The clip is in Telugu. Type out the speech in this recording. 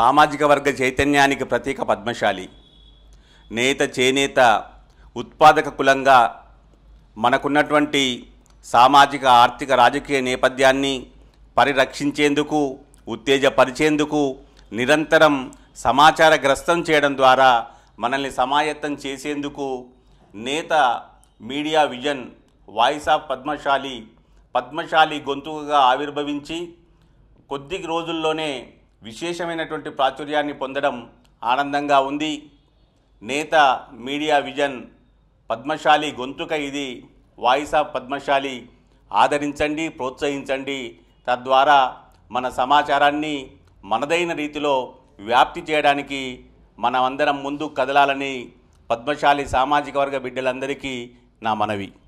సామాజిక వర్గ చైతన్యానికి ప్రతీక పద్మశాలి నేత చేనేత ఉత్పాదక కులంగా మనకున్నటువంటి సామాజిక ఆర్థిక రాజకీయ నేపథ్యాన్ని పరిరక్షించేందుకు ఉత్తేజపరిచేందుకు నిరంతరం సమాచార గ్రస్తం చేయడం ద్వారా మనల్ని సమాయత్తం చేసేందుకు Netha media vision voice of Padmasali Padmasali గొంతుకగా ఆవిర్భవించి కొద్ది రోజుల్లోనే విశేషమైనటువంటి ప్రాచుర్యాన్ని పొందడం ఆనందంగా ఉంది నేత మీడియా విజన్ పద్మశాలి గొంతుక ఇది వాయిస్ ఆఫ్ పద్మశాలి ఆదరించండి ప్రోత్సహించండి తద్వారా మన సమాచారాన్ని మనదైన రీతిలో వ్యాప్తి చేయడానికి మనమందరం ముందు కదలాలని పద్మశాలి సామాజిక వర్గ బిడ్డలందరికీ నా మనవి